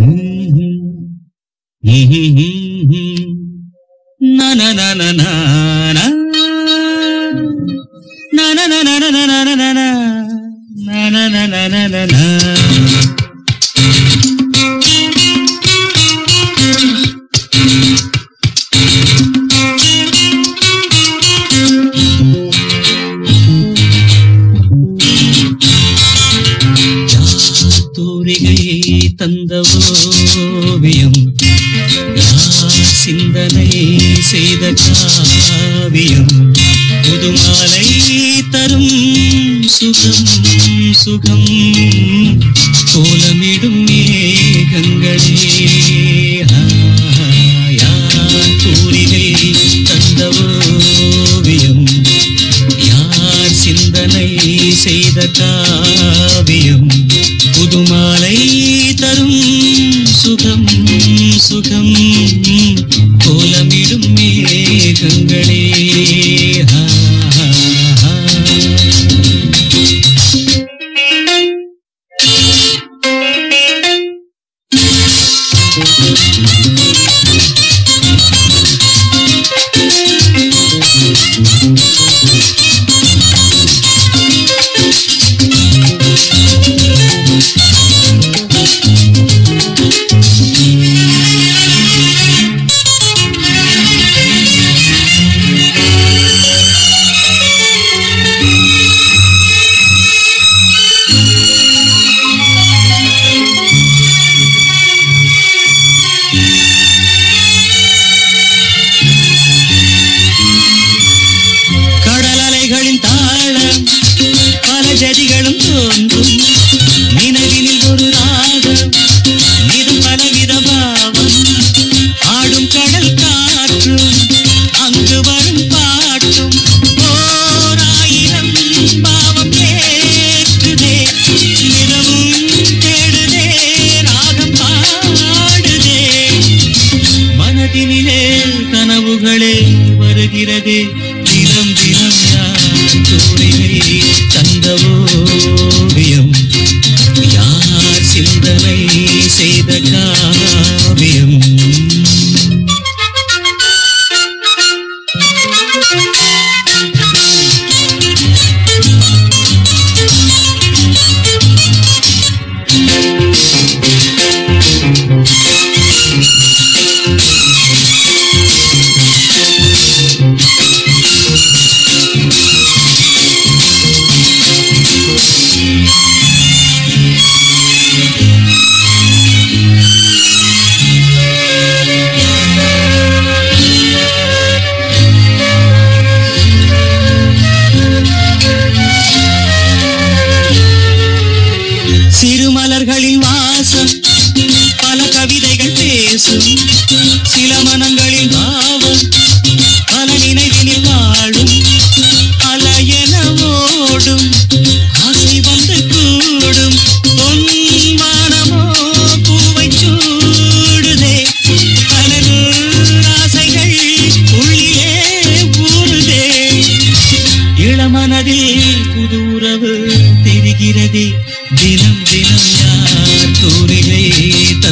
Na na na na na na. Na na na na na na na na na na. Na na na na na na na. தூரிகை தந்த ஓவியம் யார் சிந்தனை செய்த காவியம் புதுமாலை தரும் சுகம் சுகம் கோலமிடும் மேகங்களே ஆ, யார் தூரிகை தந்த ஓவியம் யார் சிந்தனை செய்த காவியம் புதுமாலை தரும் சுகம் சுகம் கோலமிடும் மேகங்களே ஆ, ஆ, ஆ. கடல் அலைகளின் தாளம் பல ஜதிகளும் தோன்றும் நினைவினில் ஒரு ராகம் இது பலவித பாவம் ஆடும் கடல் காற்றும் அங்கு வரும் பாட்டும் ஓர் ஆயிரம் பாவம் ஏற்றுதே நிலவும் தேடுதே ராகம் பாடுதே மனதினிலே கனவுகளே வருகிறதே தினம் தினம் யார் தோழிகை தந்த ஓவியம் யார் சிந்தனை செய்த காவியம் சிறுமலர்களின் வாசம் பல கவிதைகள் பேசும் சில மனங்களின் பாவம் பல நினைவினில் வாழும் அலையென ஓடும் ஆசை வந்து கூடும் பொன் வானமோ பூவை சூடுதே பல நூறு ஆசைகள் உள்ளிலே ஊறுதே இளமனதில் புது உறவு தெரிகிறதே தினம் தினம் யார் தோழிகை